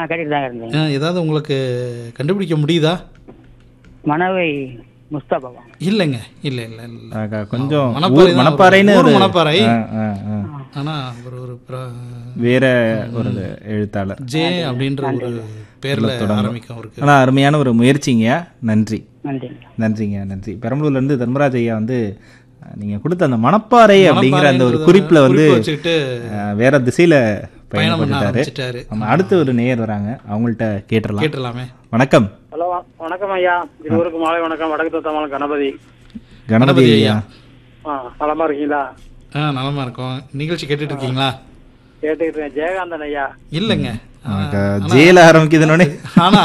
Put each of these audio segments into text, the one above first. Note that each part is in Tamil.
ஆ கேட்டுட்டு தாங்க இருந்தேன் ஆ, ஏதாவது உங்களுக்கு கண்டுபிடிக்க முடியுதா மனவை முஸ்தாபாவா இல்லைங்க இல்லை இல்லை இல்லை ஆகா, கொஞ்சம் மணப்பாறை ஊர் தான் மணப்பாறைன்னு ஒரு ஒரு- மணப்பாறை. ஆ, ஆ, ஆ. ஆனா ஒரு ஒரு பிர- வேற ஒரு எழுத்தாளர் ஜே அப்படின்ற ஒரு பேர்ல ஆரம்பிக்கும் அவருக்கு ஆனா அருமையான ஒரு முயற்சிங்க நன்றி நன்றிங்க நன்றிங்க நன்றி பெரம்பலூர்ல இருந்து தர்மராஜ் ஐயா வந்து அஹ், நீங்க கொடுத்த அந்த மணப்பாறை அப்படிங்கிற அந்த ஒரு குறிப்புல வந்து குறிப்பு வச்சுக்கிட்டு அஹ், வேற திசையில பயணம் பண்ண பயணப்பட்டுட்டாரு ஆரம்பிச்சிட்டாரு ஆமா அடுத்து ஒரு நேயர் வராங்க அவங்கள்ட்ட கேட்டுடலாம் கேட்டுடலாமே வணக்கம் ஹலோ வணக்கம் ஐயா இருவருக்கு மாலை வணக்கம் வடக்கு தத்தமால கணபதி கணபதி ஐயா ஆ நலமா இருக்கீங்களா ஆ நலமா இருக்கோம் நிகழ்ச்சி கேட்டுட்டு இருக்கீங்களா கேட்டுக்கிட்டு இருக்கேன் ஜெயகாந்தன் ஐயா இல்லைங்க ஆகா, ஜெயில ஆரம்பிக்குதுன்னொடனே ஆனா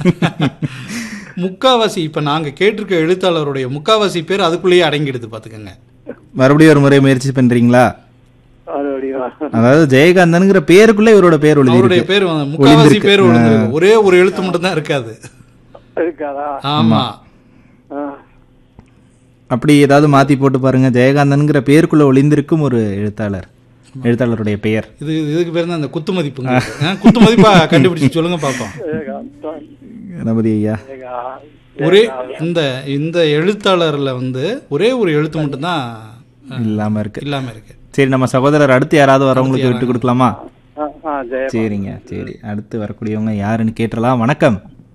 முக்காவாசி இப்ப நாங்க கேட்டிருக்க எழுத்தாளருடைய முக்காவாசி பேர் அதுக்குள்ளேயே அடங்கிடுது பாத்துக்கோங்க மறுபடியும் ஒரு முறை முயற்சி பண்றீங்களா மறுபடியும் அதாவது ஜெயகாந்தன்ங்கிற பேருக்குள்ள இவரோட பேர் ஒளி அவருடைய பேர் வந்து முக்காவாசி பேர் விழுந்திருக்கு ஒரே ஒரு எழுத்து மட்டும் தான் இருக்காது இருக்காதா ஆமா ஆ. அப்படி ஏதாவது மாத்தி போட்டு பாருங்க ஜெயகாந்தன்ங்கிற பேருக்குள்ள ஒளிந்திருக்கும் ஒரு எழுத்தாளர் எழுத்தாளருடைய பெயர் இது இதுக்கு பேர் தான் அந்த குத்து மதிப்புங்க ஆ, குத்து மதிப்பா கண்டுபிடிச்சு சொல்லுங்க பாப்போம் ஜெயகாந்தன். கணபதி ஐயா ஜெயகா- ஒரே இந்த இந்த எழுத்தாளர்ல வந்து ஒரே ஒரு எழுத்து மட்டும் தான் இல்லாம இருக்கு இல்லாம இருக்கு சரி நம்ம சகோதரர் அடுத்து யாராவது வரவங்களுக்கு விட்டு கொடுக்கலாமா ஆ, ஆ, ஜெய சரிங்க சரி அடுத்து வரக்கூடியவங்க யாருன்னு கேட்டலாம் வணக்கம்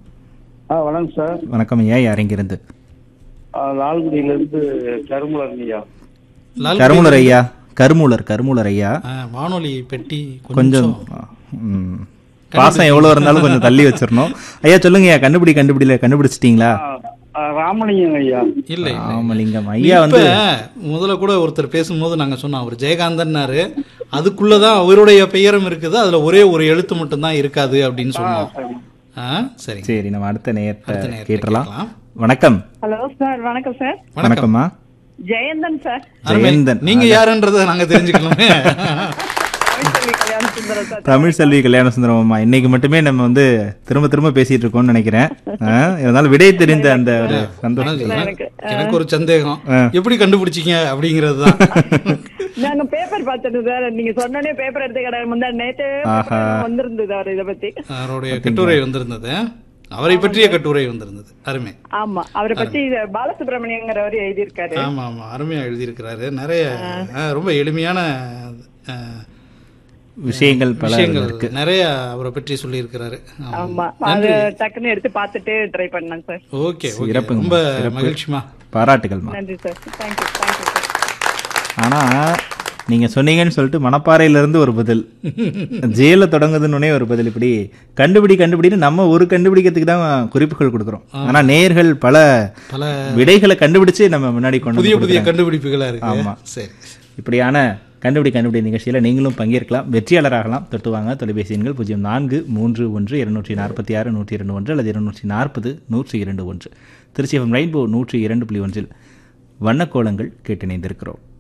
ஆ வணக்கம் சார் வணக்கம் ஐயா யார் இங்கிருந்து லால்குடியில இருந்து கருமுலர் ஐயா லால் கருமூலர் ஐயா கருமூலர் கருமூலர் ஐயா ஆ, வானொலி பெட்டி கொஞ்சம் கொஞ்சம் ம், பாசம் எவ்வளவு இருந்தாலும் கொஞ்சம் தள்ளி வச்சிடணும் ஐயா சொல்லுங்க ஐயா கண்டுபிடி கண்டுபிடில கண்டுபிடிச்சிட்டீங்களா ராமலிங்கம் ஐயா இல்லை ராமலிங்கம் ஐயா இப்ப வந்து முதல்ல கூட ஒருத்தர் பேசும்போது நாங்க சொன்னோம் அவர் ஜெயகாந்தன்னாரு அதுக்குள்ளதான் அவருடைய பெயரும் இருக்குது அதுல ஒரே ஒரு எழுத்து மட்டும் தான் இருக்காது அப்படின்னு சொன்னோம் ஆ, சரி சரி நம்ம அடுத்த நேரத்தை அடுத்த நேரத்தை கேட்டலாம் கேட்கலாம். வணக்கம் ஹலோ சார் வணக்கம் சார் வணக்கம்மா ஜெயந்தன் சார் அருமை. ஜெயந்தன் நீங்க யாருன்றதை நாங்க தெரிஞ்சுக்கலாமே தமிழ்ச்செல்வி கல்யாண சுந்தரம் சார் தமிழ் செல்வி கல்யாண சுந்தரம் அம்மா இன்னைக்கு மட்டுமே நம்ம வந்து திரும்ப திரும்ப பேசிட்டு இருக்கோம்னு நினைக்கிறேன் ஆ, இருந்தாலும் விடை தெரிந்த அந்த ஒரு சந்தோஷம் ஆனா, எனக்கு ஒரு சந்தேகம் எப்படி கண்டுபிடிச்சீங்க அப்படிங்கிறது தான் நாங்க பேப்பர் பார்த்தது சார் நீங்க சொன்னனே பேப்பர் எடுத்து கடை முந்தா நேத்து ஆஹா. வந்திருந்தது அவர் இத பத்தி அவருடைய கட்டுரை வந்திருந்தது அவரை பற்றிய கட்டுரை வந்திருந்தது அருமை ஆமா அவரை பத்தி இது பாலசுப்ரமணியங்கிறவர் எழுதியிருக்காரு ஆமா ஆமா அருமையா எழுதியிருக்கிறாரு நிறைய ஆ, ரொம்ப எளிமையான ஆ, விஷயங்கள் பல விஷயங்கள் நிறைய அவரை பற்றி சொல்லியிருக்கிறாரு ஆமா. ஆமா அது டக்குன்னு எடுத்து பார்த்துட்டு ட்ரை பண்ணேன் சார் ஓகே ஓகே சிறப்புங்க, ரொம்ப சிறப்பு. மகிழ்ச்சிமா பாராட்டுகள்மா நன்றி சார் தேங்க்யூ தேங்க்யூ சார் ஆனா நீங்க சொன்னீங்கன்னு சொல்லிட்டு மணப்பாறையில இருந்து ஒரு பதில் ஜெயில தொடங்குதுன்னு ஒரு பதில் இப்படி கண்டுபிடி கண்டுபிடின்னு நம்ம ஒரு கண்டுபிடிக்கிறதுக்கு தான் குறிப்புகள் கொடுக்குறோம் ஆனா நேயர்கள் பல பல விடைகளை கண்டுபிடிச்சு நம்ம முன்னாடி கொண்டு புதிய வந்து புதிய கொடுக்குறாங்க. கண்டுபிடிப்புகளா இருக்கு ஆமா. சரி இப்படியான கண்டுபிடி கண்டுபிடி நிகழ்ச்சியில் நீங்களும் பங்கேற்கலாம் வெற்றியாளராகலாம் தொட்டு வாங்க தொலைபேசி எண்கள் பூஜ்ஜியம் நான்கு மூன்று ஒன்று இருநூற்றி நாற்பத்தி ஆறு நூற்றி இரண்டு ஒன்று அல்லது இருநூற்றி நாற்பது நூற்றி இரண்டு ஒன்று திருச்சி எஃப்எம் ரெயின்போ நூற்றி இரண்டு புள்ளி ஒன்றில் வண்ணக்கோலங்கள் கேட்டிணைந்திருக்கிறோம்